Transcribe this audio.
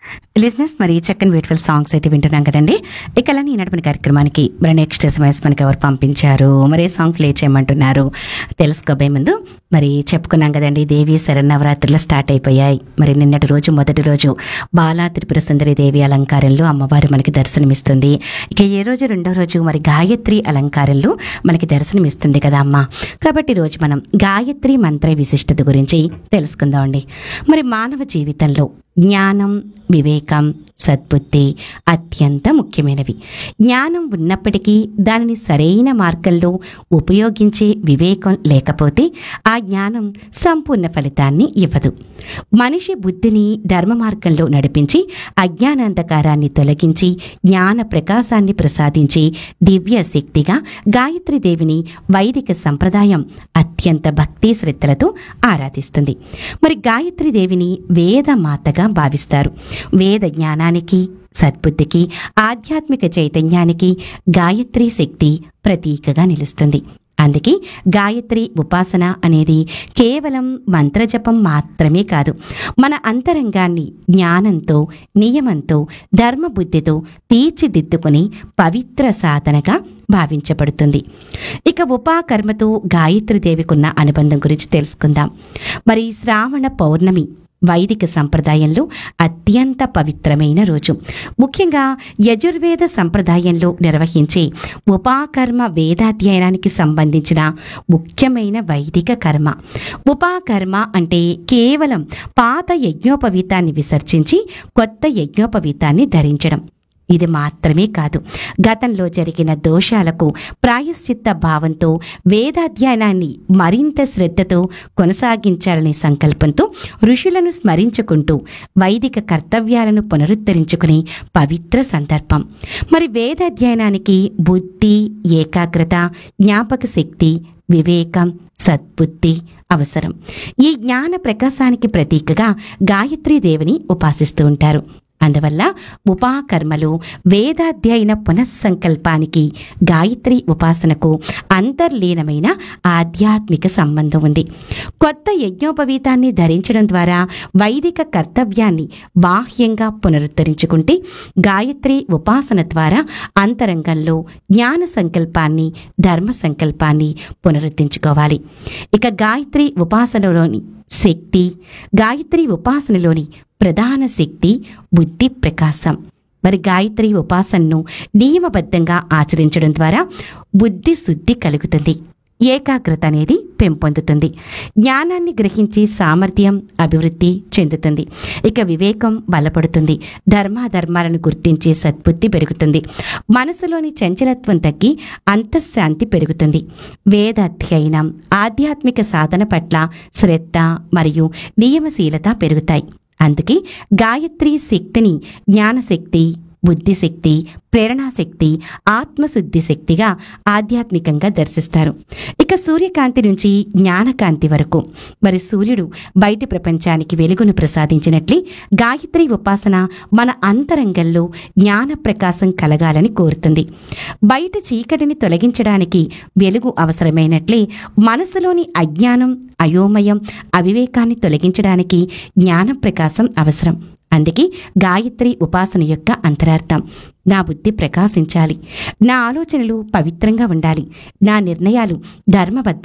లిజినెస్ మరి చక్కని బ్యూటిఫుల్ సాంగ్స్ అయితే వింటున్నాం కదండి ఇక అలానే ఈనాటి కార్యక్రమానికి మరి నెక్స్ట్ ఎస్ఎంఎస్ మనకి ఎవరు పంపించారు మరి ఏ సాంగ్ ప్లే చేయమంటున్నారు తెలుసుకోబోయే ముందు మరి చెప్పుకున్నాం కదండి దేవి శరన్నవరాత్రులు స్టార్ట్ అయిపోయాయి మరి నిన్నటి రోజు మొదటి రోజు బాలా త్రిపుర సుందరి దేవి అలంకారంలో అమ్మవారు మనకి దర్శనమిస్తుంది ఇక ఏ రోజు రెండో రోజు మరి గాయత్రి అలంకారంలో మనకి దర్శనమిస్తుంది కదా అమ్మ కాబట్టి ఈ రోజు మనం గాయత్రి మంత్ర విశిష్టత గురించి తెలుసుకుందామండి మరి మానవ జీవితంలో జ్ఞానం వివేకం సద్బుద్ధి అత్యంత ముఖ్యమైనవి జ్ఞానం ఉన్నప్పటికీ దానిని సరైన మార్గంలో ఉపయోగించే వివేకం లేకపోతే ఆ జ్ఞానం సంపూర్ణ ఫలితాన్ని ఇవ్వదు మనిషి బుద్ధిని ధర్మ మార్గంలో నడిపించి అజ్ఞానాంధకారాన్ని తొలగించి జ్ఞాన ప్రకాశాన్ని ప్రసాదించే దివ్య శక్తిగా గాయత్రి దేవిని వైదిక సంప్రదాయం అత్యంత భక్తి శ్రద్ధలతో ఆరాధిస్తుంది మరి గాయత్రి దేవిని వేద మాతగా భావిస్తారు వేద జ్ఞానానికి సద్బుద్ధికి ఆధ్యాత్మిక చైతన్యానికి గాయత్రి శక్తి ప్రతీకగా నిలుస్తుంది అందుకే గాయత్రి ఉపాసన అనేది కేవలం మంత్రజపం మాత్రమే కాదు మన అంతరంగాన్ని జ్ఞానంతో నియమంతో ధర్మబుద్ధితో తీర్చిదిద్దుకుని పవిత్ర సాధనగా భావించబడుతుంది ఇక ఉపాకర్మతో గాయత్రి దేవికున్న అనుబంధం గురించి తెలుసుకుందాం మరి శ్రావణ పౌర్ణమి వైదిక సంప్రదాయంలో అత్యంత పవిత్రమైన రోజు ముఖ్యంగా యజుర్వేద సంప్రదాయంలో నిర్వహించే ఉపాకర్మ వేదాధ్యయనానికి సంబంధించిన ముఖ్యమైన వైదిక కర్మ ఉపాకర్మ అంటే కేవలం పాత యజ్ఞోపవీతాన్ని విసర్జించి కొత్త యజ్ఞోపవీతాన్ని ధరించడం ఇది మాత్రమే కాదు గతంలో జరిగిన దోషాలకు ప్రాయశ్చిత్త భావంతో వేదాధ్యయనాన్ని మరింత శ్రద్ధతో కొనసాగించాలనే సంకల్పంతో ఋషులను స్మరించుకుంటూ వైదిక కర్తవ్యాలను పునరుద్ధరించుకునే పవిత్ర సందర్భం మరి వేదాధ్యయనానికి బుద్ధి ఏకాగ్రత జ్ఞాపక శక్తి వివేకం సద్బుద్ధి అవసరం ఈ జ్ఞాన ప్రకాశానికి ప్రతీకగా గాయత్రీ దేవిని ఉపాసిస్తూ ఉంటారు అందువల్ల ఉపాకర్మలు వేదాధ్యయన పునఃసంకల్పానికి గాయత్రి ఉపాసనకు అంతర్లీనమైన ఆధ్యాత్మిక సంబంధం ఉంది కొత్త యజ్ఞోపవీతాన్ని ధరించడం ద్వారా వైదిక కర్తవ్యాన్ని బాహ్యంగా పునరుద్ధరించుకుంటే గాయత్రి ఉపాసన ద్వారా అంతరంగంలో జ్ఞాన సంకల్పాన్ని ధర్మ సంకల్పాన్ని పునరుద్ధరించుకోవాలి ఇక గాయత్రి ఉపాసనలోని శక్తి గాయత్రి ఉపాసనలోని ప్రధాన శక్తి బుద్ధి ప్రకాశం మరి గాయత్రి ఉపాసనను నియమబద్ధంగా ఆచరించడం ద్వారా బుద్ధి శుద్ధి కలుగుతుంది ఏకాగ్రత అనేది పెంపొందుతుంది జ్ఞానాన్ని గ్రహించే సామర్థ్యం అభివృద్ధి చెందుతుంది ఇక వివేకం బలపడుతుంది ధర్మాధర్మాలను గుర్తించే సద్బుద్ధి పెరుగుతుంది మనసులోని చంచలత్వం తగ్గి అంతఃశాంతి పెరుగుతుంది వేదాధ్యయనం ఆధ్యాత్మిక సాధన పట్ల శ్రద్ధ మరియు నియమశీలత పెరుగుతాయి అందుకే గాయత్రి శక్తిని జ్ఞానశక్తి బుద్ధిశక్తి ప్రేరణాశక్తి ఆత్మశుద్ధి శక్తిగా ఆధ్యాత్మికంగా దర్శిస్తారు ఇక సూర్యకాంతి నుంచి జ్ఞానకాంతి వరకు మరి సూర్యుడు బయటి ప్రపంచానికి వెలుగును ప్రసాదించినట్లే గాయత్రి ఉపాసన మన అంతరంగంలో జ్ఞాన ప్రకాశం కలగాలని కోరుతుంది బయట చీకటిని తొలగించడానికి వెలుగు అవసరమైనట్లే మనసులోని అజ్ఞానం అయోమయం అవివేకాన్ని తొలగించడానికి జ్ఞాన ప్రకాశం అవసరం అందుకే గాయత్రి ఉపాసన యొక్క అంతరార్థం నా బుద్ధి ప్రకాశించాలి నా ఆలోచనలు పవిత్రంగా ఉండాలి నా నిర్ణయాలు ధర్మబద్ధ